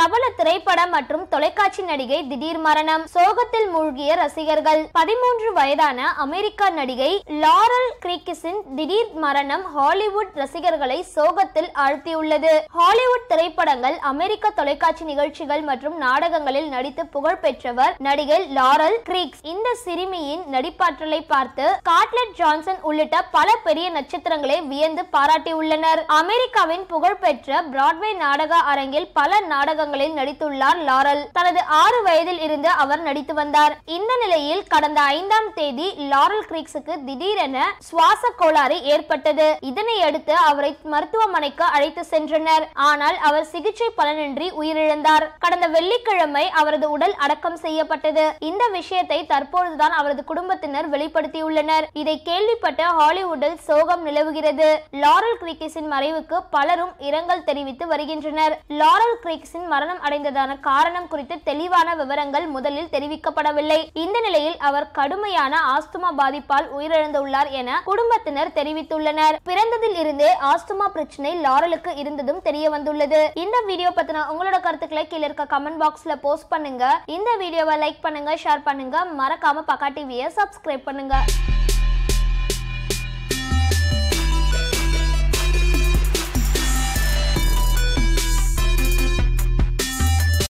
பிரபல திரைப்பட மற்றும் தொலைக்காட்சி நடிகை திடீர் மரணம் சோகத்தில் மூழ்கிய ரசிகர்கள் பதிமூன்று வயதான அமெரிக்கா நடிகை லாரல் கிரிக்கிஸின் திடீர் மரணம் ஹாலிவுட் ரசிகர்களை சோகத்தில் ஆழ்த்தியுள்ளது ஹாலிவுட் திரைப்படங்கள் அமெரிக்க தொலைக்காட்சி நிகழ்ச்சிகள் மற்றும் நாடகங்களில் நடித்து புகழ் பெற்றவர் நடிகை லாரல் கிரிக்ஸ் இந்த சிறுமியின் நடிப்பாற்றலை பார்த்து ஸ்காட்லெட் ஜான்சன் உள்ளிட்ட பல பெரிய நட்சத்திரங்களை வியந்து பாராட்டியுள்ளனர் அமெரிக்காவின் புகழ்பெற்ற பிராட்வே நாடக அரங்கில் பல நாடகங்களில் நடித்துள்ளார் லாரல் தனது ஆறு வயதில் இருந்து அவர் நடித்து வந்தார் இந்த நிலையில் கடந்த ஐந்தாம் தேதி லாரல் கிரிக்ஸுக்கு திடீரென சுவாச கோளாறு ஏற்பட்டது இதனை அடுத்து அவரை மருத்துவமனைக்கு அழைத்து சென்றனர் ஆனால் அவர் சிகிச்சை பலனின்றி உயிரிழந்தார் கடந்த வெள்ளிக்கிழமை அவரது உடல் அடக்கம் செய்யப்பட்டது இந்த விஷயத்தை தற்பொழுதுதான் அவரது குடும்பத்தினர் வெளிப்படுத்தியுள்ளனர் இதை கேள்விப்பட்ட ஹாலிவுட்டில் சோகம் நிலவுகிறது லாரல் கிரிக்கிஸின் மறைவுக்கு பலரும் இரங்கல் தெரிவித்து வருகின்றனர் லாரல் கிரிக்ஸின் மரணம் அடைந்ததான காரணம் குறித்து தெளிவான விவரங்கள் முதலில் தெரிவிக்கப்படவில்லை இந்த நிலையில் அவர் கடுமையான ஆஸ்துமா பாதிப்பால் உயிரிழந்துள்ளார் என குடும்பத்தினர் தெரிவித்துள்ளனர் பிறந்ததில் இருந்தே ஆஸ்துமா பிரச்சனை லாரலுக்கு இருந்ததும் தெரிய வந்துள்ளது இந்த வீடியோ பத்தின உங்களோட கருத்துக்களை கீழே இருக்க கமெண்ட் பாக்ஸ்ல போஸ்ட் பண்ணுங்க இந்த வீடியோவை லைக் பண்ணுங்க ஷேர் பண்ணுங்க மறக்காம பக்கா டிவியை சப்ஸ்கிரைப் பண்ணுங்க